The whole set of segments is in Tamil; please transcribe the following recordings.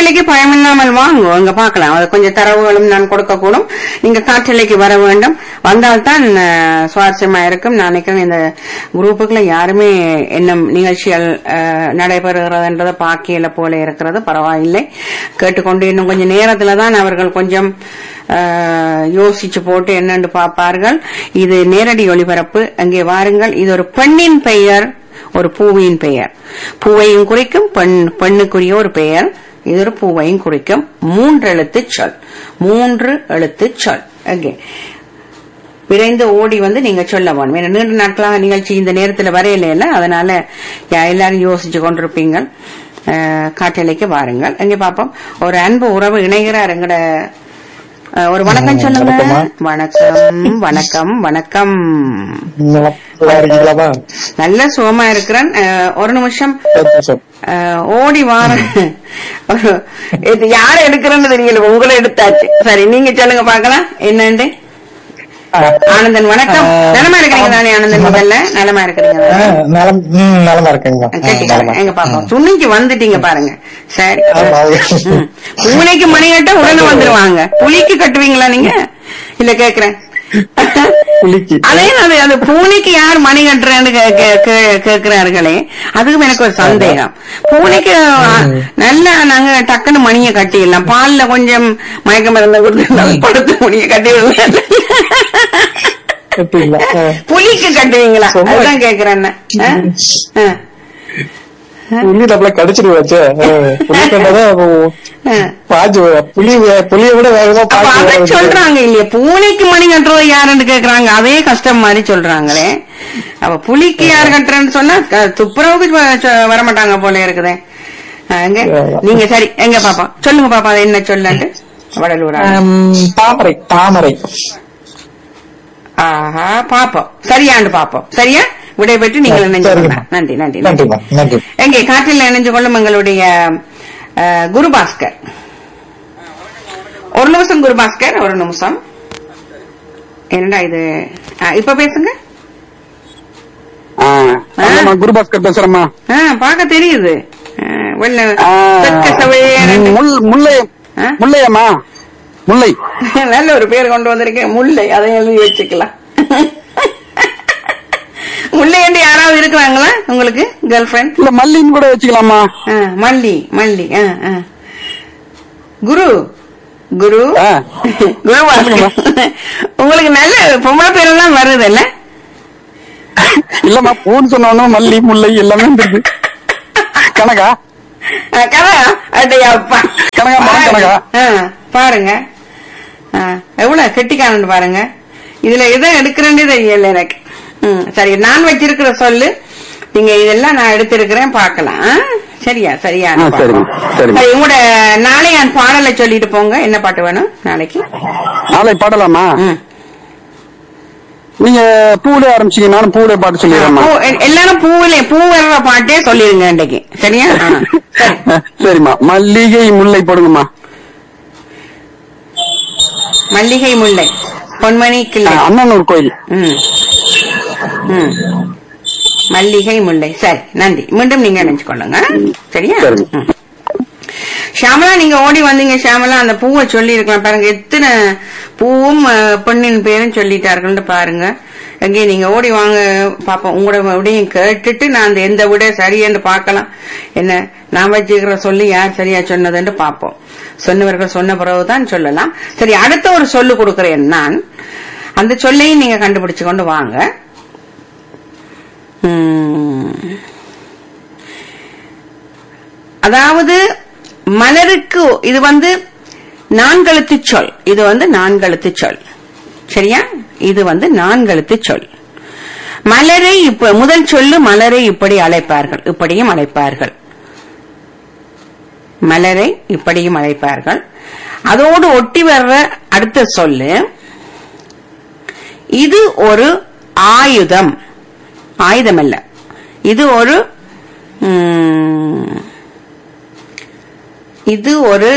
காற்றலைக்கு பயமில்லாமல் வாங்க அங்க பார்க்கலாம் அது கொஞ்சம் தரவுகளும் நான் கொடுக்கக்கூடும் நீங்க காற்றலைக்கு வர வேண்டும் வந்தால்தான் அஹ், சுவாரஸ்யமா இருக்கும் நான் நினைக்கிறேன் இந்த குரூப்புக்குள்ள யாருமே என்ன நிகழ்ச்சிகள் அஹ், நடைபெறுகிறதுன்றதை பாக்கியல போல இருக்கிறது பரவாயில்லை கேட்டுக்கொண்டு இன்னும் கொஞ்சம் நேரத்துல தான் அவர்கள் கொஞ்சம் அஹ், யோசிச்சு போட்டு என்னன்னு பார்ப்பார்கள் இது நேரடி ஒளிபரப்பு அங்கே வாருங்கள் இது ஒரு பெண்ணின் பெயர் ஒரு பூவின் பெயர் பூவையும் குறிக்கும் பெண் பெண்ணுக்குரிய ஒரு பெயர் இது ஒரு பூவையும் குறிக்கும் மூன்று எழுத்து சொல் மூன்று எழுத்து சொல் அங்கே விரைந்து ஓடி வந்து நீங்க சொல்ல வேணும் ஏன்னா நீண்ட நாட்களாக நிகழ்ச்சி இந்த நேரத்துல வரையில அதனால யா- எல்லாரும் யோசிச்சு கொண்டிருப்பீங்க அஹ், காற்றலைக்கு வாருங்கள் எங்க பாப்போம் ஒரு அன்பு உறவு இணைகிறார் எங்கட அஹ், ஒரு வணக்கம் சொல்லுங்க வணக்கம்மா. வணக்கம் வணக்கம் வணக்கம் நல்லா இருக்கீங்களாமா நல்ல சுகமா இருக்கிறேன் அஹ், ஒரு நிமிஷம் சந்தோஷம். அஹ், ஓடி வார இது யார எடுக்கிறேன்னு தெரியல உங்களை எடுத்தாச்சு சரி நீங்க சொல்லுங்க பாக்கலாம் என்னண்டு ஆனந்தன் வணக்கம் அஹ், நலமா இருக்கிறீங்க தானே ஆனந்தன் முதல்ல நலமா இருக்கிறீங்க ஆ, தானே? நலம் ம், நலமா இருக்கேங்கம்மா ஆ, கேட்டுக்காரங்க நலமா. எங்க பாப்போம் துணிக்கு வந்துட்டீங்க பாருங்க சரி ஆமா. ம். பூனைக்கு மணி கட்ட உடனே வந்துருவாங்க புலிக்கு கட்டுவீங்களா நீங்க இல்ல கேக்குறேன் புலிக்கு. அதே அது அது பூனைக்கு யார் மணி கட்டுறேன்னு கே- கே- கே- கேக்குறார்களே அதுக்கும் எனக்கு ஒரு சந்தேகம் பூனைக்கு ஆ, நல்லா நாங்க டக்குன்னு மணியை கட்டிடலாம் பால்ல கொஞ்சம் மயக்க மருந்த கொடுத்து படுத்து மணியை கட்டி விடலாம் கட்டிங்களா? ஆ. புலிக்கு கட்டுவீங்களா சும்மா. அதுதான் கேக்குறேன் நான். ஆ? ஆ. புலி நம்மள கடிச்சிட்டு வச்சு புலி கண்டதான் அப்போ ஆ. பாஞ்சு புலி வே- புலியை விட வேகமா அப்ப பாஞ்சு அத வர சொல்றாங்க இல்லையா பூனைக்கு மணி கட்டுறது யாருன்னு கேக்குறாங்க அதே கஷ்டம் மாதிரி சொல்றாங்களே அப்ப புலிக்கு யார் கட்டுறேன்னு சொன்னா க- துப்புரவுக்கு வ- சொ- வரமாட்டாங்க போல இருக்குதே எங்க நீங்க சரி எங்க பாப்பா சொல்லுங்க பாப்பா அது என்ன சொல்லு வடலூரா ஆம், தாமரை தாமரை ஆஹா பாப்போம் சரியாண்டு பாப்போம் சரியா விடை பெற்று நீங்கள் இணைஞ்சு சரிம்மா. கொள்ளலாம். நன்றி நன்றி நன்றிம்மா நன்றி எங்கே காற்றில் இணைஞ்சு கொள்ளும் எங்களுடைய அஹ், குருபாஸ்கர் ஒரு நிமிஷம் குருபாஸ்கர் ஒரு நிமிஷம் என்னடா இது ஆ, இப்ப பேசுங்க ஆமாம்மா, குருபாஸ்கர் பேசுறேம்மா ஆ, பார்க்க தெரியுது ஆ, வெள்ள ஆ, தெற்க செவ்வையேன்னு. முள் முல்லை ஆ? முல்லையம்மா முல்லை நல்ல ஒரு பேர் கொண்டு வந்திருக்கேன் முல்லை அதை எழுதி வச்சுக்கலாம் முல்லை என்று யாராவது இருக்கிறாங்களா உங்களுக்கு கேர்ள் ஃபிரெண்ட் இல்ல மல்லின்னு கூட வச்சுக்கலாமா ஆ, மல்லி மல்லி ஆ, ஆ. குரு குரு ஆ. குரு உங்களுக்கு நல்ல பொம்பளை பேரெல்லாம் வருது இல்ல இல்லம்மா பூன்னு சொன்னோன்னு மல்லி முல்லை எல்லாமே வந்துருது கனகா கதா அட்டையாப்பா கனகாம்பரம், கனகா. ஆ, பாருங்க ஆ, எவ்வளவு கெட்டிக்காரன் பாருங்க இதுல எதை எடுக்கிறேன்னே தெரியல எனக்கு ம், சரி நான் வச்சிருக்கிற சொல்லு நீங்க இதெல்லாம் நான் எடுத்திருக்கிறேன் பார்க்கலாம் ஆ? சரியா சரியா ஆ, சரிம்மா, சரிம்மா. சரி உங்களோட நாளை என் பாடலை சொல்லிட்டு போங்க என்ன பாட்டு வேணும் நாளைக்கு நாளை பாடலாமா ம். நீங்க பூவிலே ஆரம்பிச்சீங்க நானும் பூவிலே பாட்டு சொல்லிடுறேம்மா பூ- எ- எல்லாரும் பூவிலே பூ வர்ற பாட்டே சொல்லிருங்க இன்னைக்கு சரியா ஆ, சரி சரிம்மா மல்லிகை முல்லை போடுங்கம்மா மல்லிகை முல்லை பொன்மணி கிள்ளை அண்ணனூர் கோயில் ம். ம். மல்லிகை முல்லை சரி நன்றி மீண்டும் நீங்க நினைச்சு கொள்ளுங்க சரியா சரி. ம். ஷியாமலா நீங்க ஓடி வந்தீங்க ஷியாமலா அந்த பூவை சொல்லி இருக்கலாம் பாருங்க எத்தனை பூவும் அஹ், பெண்ணின் பேரும் சொல்லிட்டார்கள்னு பாருங்க எங்கே நீங்க ஓடி வாங்க பாப்போம் உங்களோட விடையும் கேட்டுட்டு நான் அந்த எந்த விட சரியென்று பார்க்கலாம் என்ன நான் வச்சுக்கிற சொல்லி யார் சரியா சொன்னதுன்னு பார்ப்போம் சொன்னவர்கள் சொன்ன பிறகுதான் சொல்லலாம் சரி அடுத்த ஒரு சொல்லு கொடுக்கிறேன் நான் அந்த சொல்லையும் நீங்க கண்டுபிடிச்சு கொண்டு வாங்க உம். அதாவது மலருக்கு இது வந்து நான்கெழுத்து சொல் இது வந்து நான்கெழுத்து சொல் சரியா இது வந்து நான்கெழுத்து சொல் மலரை இப்ப முதல் சொல்லு மலரை இப்படி அழைப்பார்கள் இப்படியும் அழைப்பார்கள் மலரை இப்படியும் அழைப்பார்கள் அதோடு ஒட்டி வர்ற அடுத்த சொல்லு இது ஒரு ஆயுதம் ஆயுதம் அல்ல இது ஒரு ம், இது ஒரு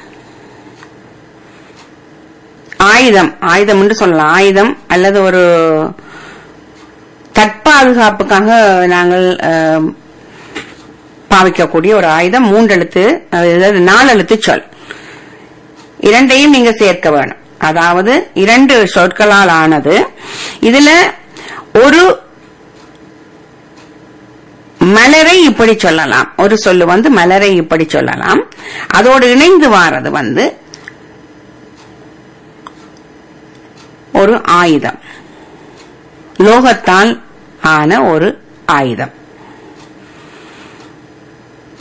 ஆயுதம் ஆயுதம் என்று சொல்லலாம் ஆயுதம் அல்லது ஒரு தற்பாதுகாப்புக்காக நாங்கள் அஹ், பாவிக்கக்கூடிய ஒரு ஆயுதம் மூன்றெழுத்து அதாவது நாலெழுத்து சொல் இரண்டையும் நீங்க சேர்க்க வேணும் அதாவது இரண்டு சொற்களால் ஆனது இதுல ஒரு மலரை இப்படி சொல்லலாம் ஒரு சொல்லு வந்து மலரை இப்படி சொல்லலாம் அதோடு இணைந்து வாரது வந்து ஒரு ஆயுதம் லோகத்தால் ஆன ஒரு ஆயுதம்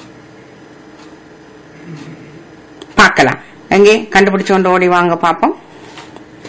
பார்க்கலாம் எங்கே கண்டுபிடிச்சு கொண்டு ஓடி வாங்க பாப்போம்